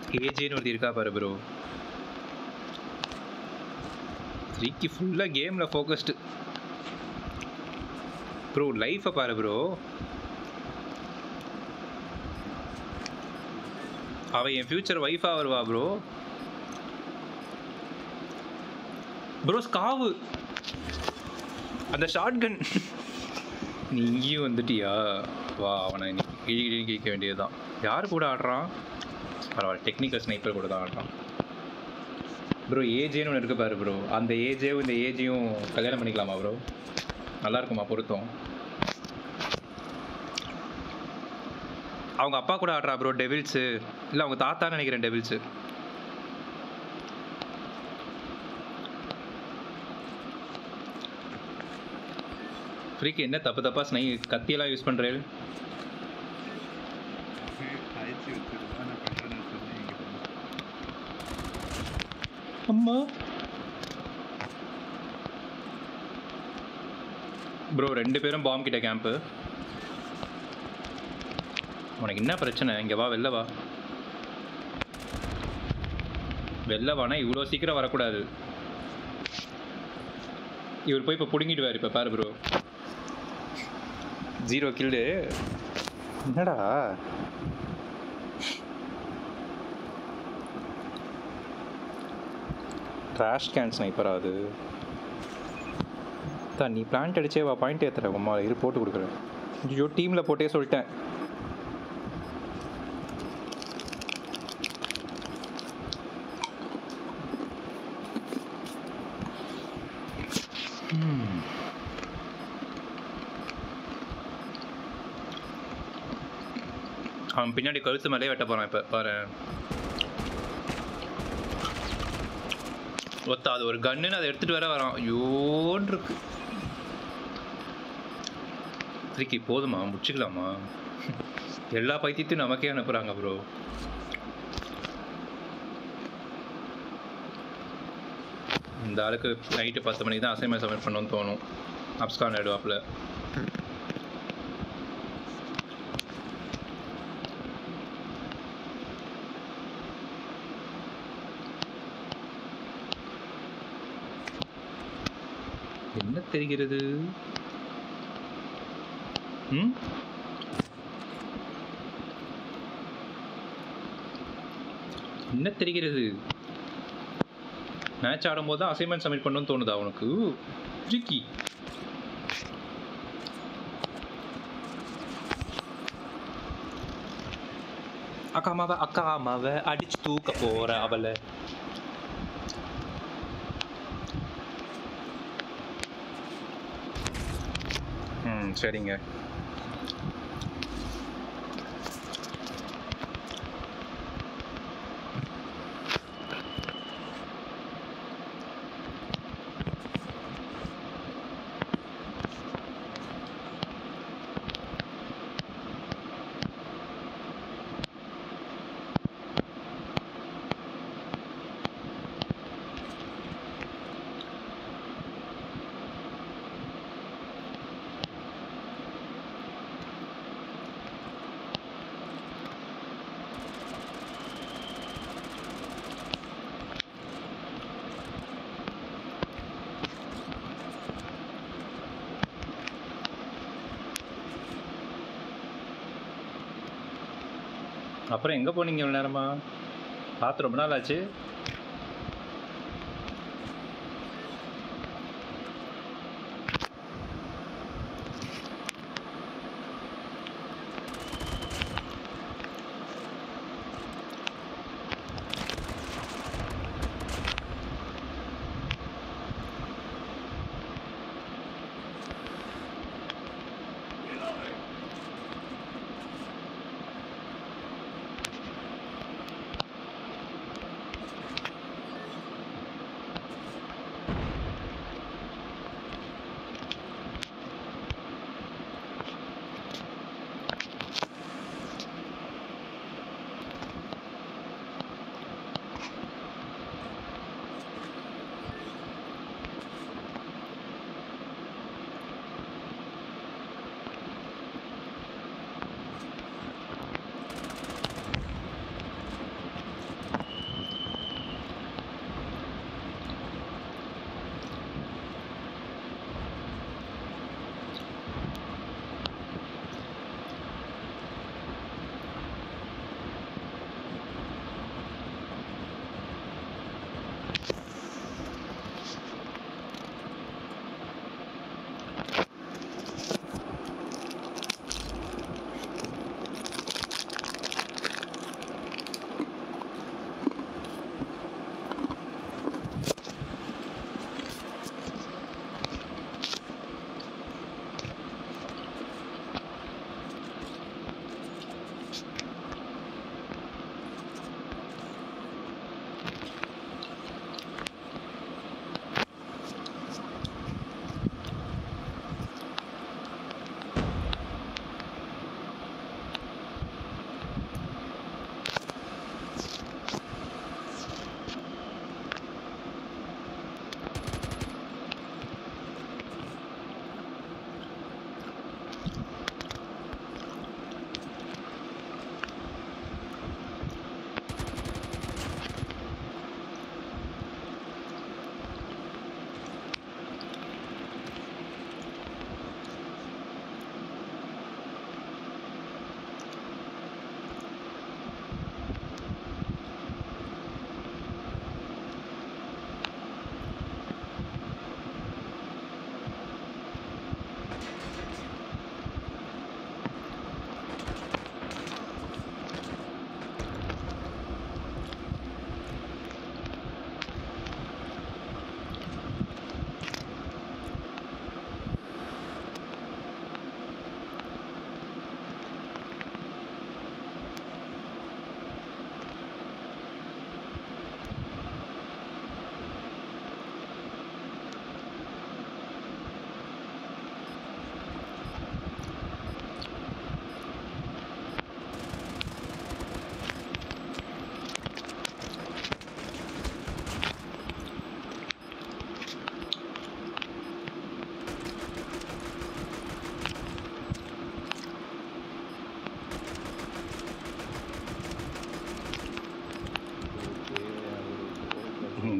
ஏஜேன்னு ஒருத்தி இருக்கா பாரு ப்ரோ ஸ்ரீக்கு ஃபுல்லாக கேமில் ஃபோக்கஸ்டு ப்ரோ லைஃப்பை பாரு ப்ரோ அவ என் ஃபியூச்சர் ஒய்ஃபாக வருவா ப்ரோ ப்ரோ ஸ்காவு அந்த ஷார்ட் கன் நீ இங்கேயும் வந்துட்டியா வா அவனை இன்னைக்கு கிழி கிழி கிழிக்க வேண்டியதுதான் யார் கூட ஆடுறான் பரவாயில்ல டெக்னிக்கல் ஸ்னைப்பர் கூட தான் ஆடுறான் ப்ரோ ஏஜேன்னு ஒன்று இருக்கு பாரு ப்ரோ அந்த ஏஜேவும் இந்த ஏஜையும் கல்யாணம் பண்ணிக்கலாமா ப்ரோ நல்லா இருக்குமா பொருத்தம் அவங்க அப்பா கூட ஆடுறா ப்ரோ டெவில்ஸு இல்லை அவங்க தாத்தா நினைக்கிறேன் டெவில்ஸு ஃப்ரீக்கு என்ன தப்பு தப்பா ஸ்னை கத்தியெல்லாம் யூஸ் பண்ணுறேன் காய்ச்சி வச்சிருந்தா நான் கல்யாணம் சொன்னேன் இங்க வந்து. அம்மா ப்ரோ ரெண்டு பேரும் பாம் கிட்ட கேம்ப்பு உனக்கு என்ன பிரச்சனை இங்கே வா வெளில வா வெளில வானா இவ்வளோ சீக்கிரம் வரக்கூடாது இவர் போய் இப்போ பிடுங்கிடுவார் இப்போ பாரு ப்ரோ ஜீரோ கில்டு என்னடா ட்ராஷ் கேன் ஸ்னைப்பரா அது தான் நீ பிளான்ட் அடிச்சே வா பாயிண்ட் ஏற்றுற அம்மா இரு போட்டு கொடுக்குறேன் ஐயோ டீமில் போட்டே சொல்லிட்டேன் ம். அவன் பின்னாடி கழுத்து மேலே வெட்ட போகிறான் இப்போ பாரு ஒத்த அது ஒரு கன்னுன்னு அதை எடுத்துட்டு வர வரான் ஐயோன்னு இருக்கு ரிக்கி போதுமா முடிச்சுக்கலாமா எல்லா பைத்தியத்தையும் நமக்கே அனுப்புறாங்க ப்ரோ இந்த ஆளுக்கு நைட்டு பத்து மணிக்கு தான் அசைன்மெண்ட் சப்மிட் பண்ணணும்னு தோணும் அப்ஸ்கான் ஆயிடுவாப்புல என்ன தெரிகிறது ம் என்ன தெரிகிறது மேட்ச் ஆடும்போது தான் அசைன்மெண்ட் சப்மிட் பண்ணணும்னு தோணுதா உனக்கு ரிக்கி அக்கா அம்மாவை அக்கா அம்மாவை அடிச்சு தூக்க போற அவளை ம் சரிங்க அப்புறம் எங்கே போனீங்க இவ்வளோ நேரமா பார்த்து ரொம்ப நாள் ஆச்சு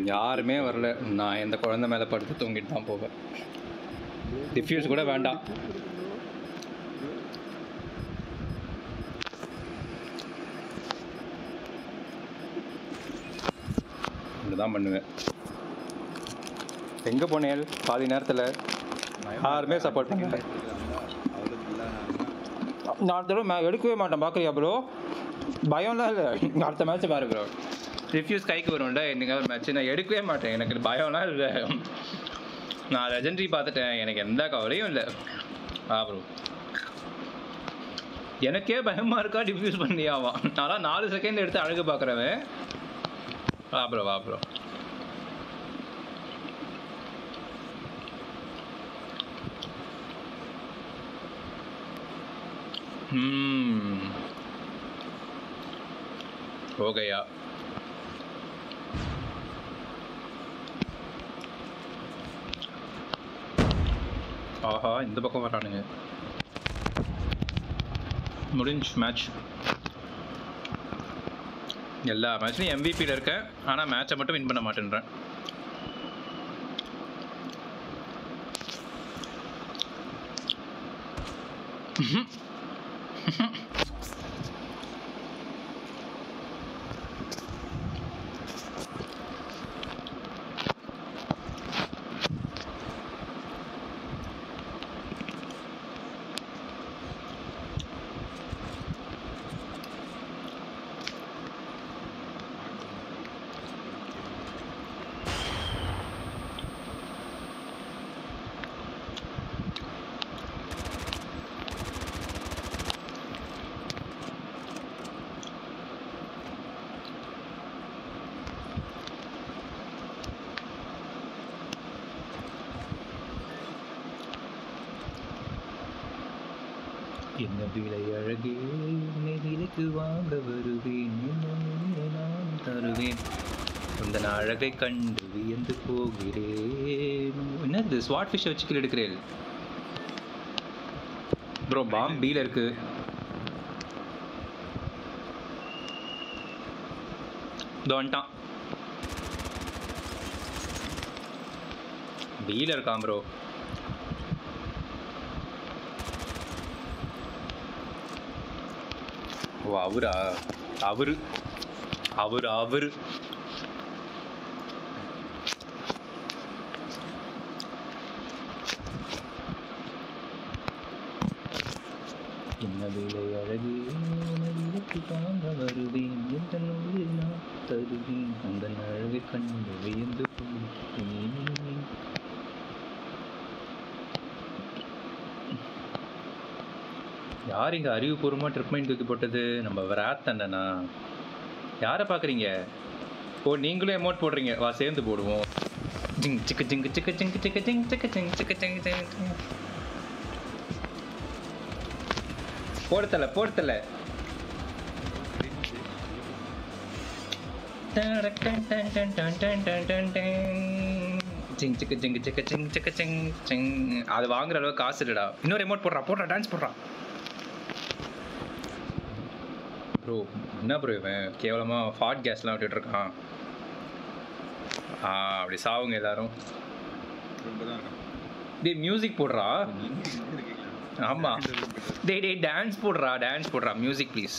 யாருமே வரல நான் எந்த குழந்தை மேலே படுத்து தூங்கிட்டு தான் போவேன் டிஃப்யூஸ் கூட வேண்டாம் இப்படிதான் பண்ணுவேன் எங்கே போனேன் பாதி நேரத்தில் யாருமே support பண்ணல. அவளுக்கு இல்லாம நான் தடவை மே எடுக்கவே மாட்டேன் பார்க்குறியா ப்ரோ பயம்லாம் இல்லை அடுத்த மேட்ச் பாரு ப்ரோ ரிஃப்யூஸ் கைக்கு வரும்ல என்னைக்கு ஒரு மேட்ச் நான் எடுக்கவே மாட்டேன் எனக்கு பயம்லாம் இல்லை நான் லெஜெண்டரி பார்த்துட்டேன் எனக்கு எந்த கவலையும் இல்லை ஆ ப்ரோ எனக்கே பயமாக இருக்கா டிஃப்யூஸ் பண்ணியாவா நான்லாம் நாலு செகண்ட் எடுத்து அழகு பார்க்குறவன் வா ப்ரோ வா ப்ரோ हम्म हो गया ஆஹா இந்த பக்கம் வரானுங்க முடிஞ்சு மேட்ச் எல்லா மேட்ச்லையும் எம்விபியில் இருக்கேன் ஆனால் மேட்சை மட்டும் வின் பண்ண மாட்டேன்றேன் என்ன விலை அழகே உன்னை விலைக்கு வாங்க வருவேன் என்ன உயிரை நான் தருவேன் உந்தன் அழகை கண்டு வியந்து போகிறேன் என்னது ஸ்வாட் ஃபிஷ் வச்சு கீழே எடுக்கிறேன் ப்ரோ பாம் பீல இருக்கு இதோ வந்துட்டான் பீல இருக்கான் ப்ரோ ஓ அவரா அவரு அவர் அவரு என்ன வேலை அழகே உனக்கு தாங்க வருவேன் எந்த நூலில் நான் தருவேன் அந்த அழகை கண்டு வியந்து போகிறேன் யார் இங்கே அறிவுபூர்வமாக ட்ரிப்மெண்ட் தூக்கி போட்டது நம்ம விராத்தண்டனா யாரை பார்க்குறீங்க ஓ நீங்களும் எமௌண்ட் போடுறீங்க வா சேர்ந்து போடுவோம் ஜிங் சிக்கு ஜிங்கு சிக்கு ஜிங்கு சிக்கு ஜிங் சிக்கு ஜிங் சிக்கு ஜிங் ஜிங் ஜிங். போடுத்தல போடுத்தல ஜிங் சிக்கு ஜிங்கு சிக்கு ஜிங் சிக்கு ஜிங் ஜிங் அது வாங்குற அளவுக்கு காசு இல்லைடா இன்னொரு ரிமோட் போடுறா போடுறா டான்ஸ் போடுறா ப்ரோ என்ன ப்ரோ இவன் கேவலமாக ஃபாட் கேஸ்லாம் விட்டுட்டு இருக்கான் ஆ அப்படி சாவுங்க எல்லாரும் ரொம்ப தான் இருக்கும் டேய் மியூசிக் போடுறா நீங்க இங்க இருக்கீங்களா? ஆமா. இந்த room better. டேய் டேய் டான்ஸ் போடுறா டான்ஸ் போடுறா music please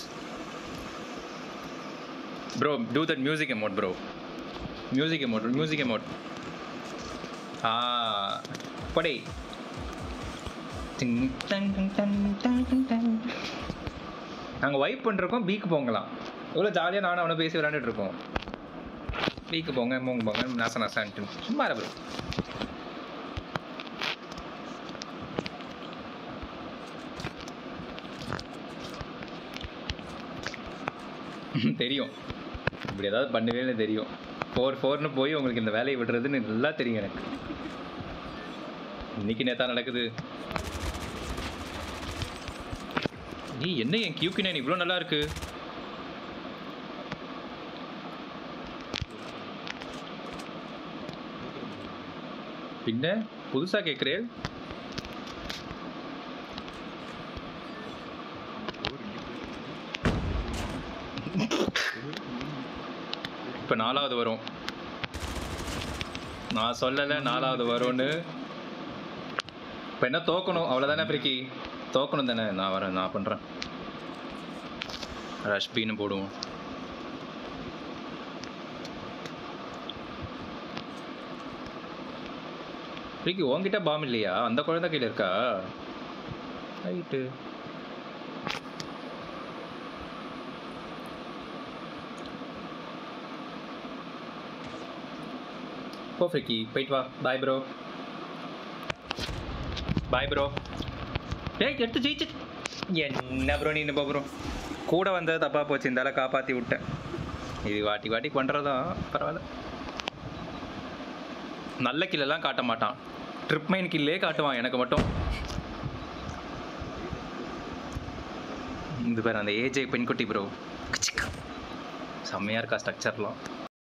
bro do that music amount bro music amount music amount ஆ படே நாங்கள் வைப் பண்ணிருக்கோம் பீக்கு போங்கலாம் எவ்வளோ ஜாலியாக நானும் அவனை பேசி விளையாண்டுட்டு இருக்கோம் பீக்கு போங்க மூங்க போங்க நச நசான்ட்டு சும்மா ப்ரோ தெரியும் இப்படி ஏதாவது பண்ணுவேன்னு தெரியும் ஃபோர் ஃபோர்னு போய் உங்களுக்கு இந்த வேலையை விடுறதுன்னு நல்லா தெரியும் எனக்கு இன்னைக்கு நேத்தா நடக்குது நீ என்ன என் கியூக்கு நைன் இவ்வளோ நல்லா இருக்கு பின்ன புதுசா கேட்குறேன் Door இங்க போயிருக்கு. இப்போ நாலாவது வரும் நான் சொல்லலை நாலாவது வரும்னு இப்போ என்ன தோக்கணும் அவ்வளோதானே ஃப்ரிக்கி தோக்கணும் தானே நான் வரேன் நான் பண்ணுறேன் ரஷ்பின்னு போடுவோம் ஃப்ரிக்கி உன்கிட்ட பாம் இல்லையா அந்த குழந்தை கையில் இருக்கா ரைட்டு போ ஃப்ரிக்கி போயிட்டு வா பாய் ப்ரோ பாய் ப்ரோ ஏய் எடுத்து ஜெயிச்சு என்ன ப்ரோ நீ என்ன ப்ரோ கூட வந்தது தப்பாக போச்சு இந்த காப்பாற்றி விட்டேன் இது வாட்டி வாட்டி பண்ணுறதான் பரவாயில்ல நல்ல கில்லெல்லாம் காட்ட மாட்டான் ட்ரிப் மைன் கில்லே காட்டுவான் எனக்கு மட்டும் இது பாரு அந்த ஏஜே பெண்குட்டி ப்ரோ செம்மையாக இருக்கா ஸ்ட்ரக்சர்லாம்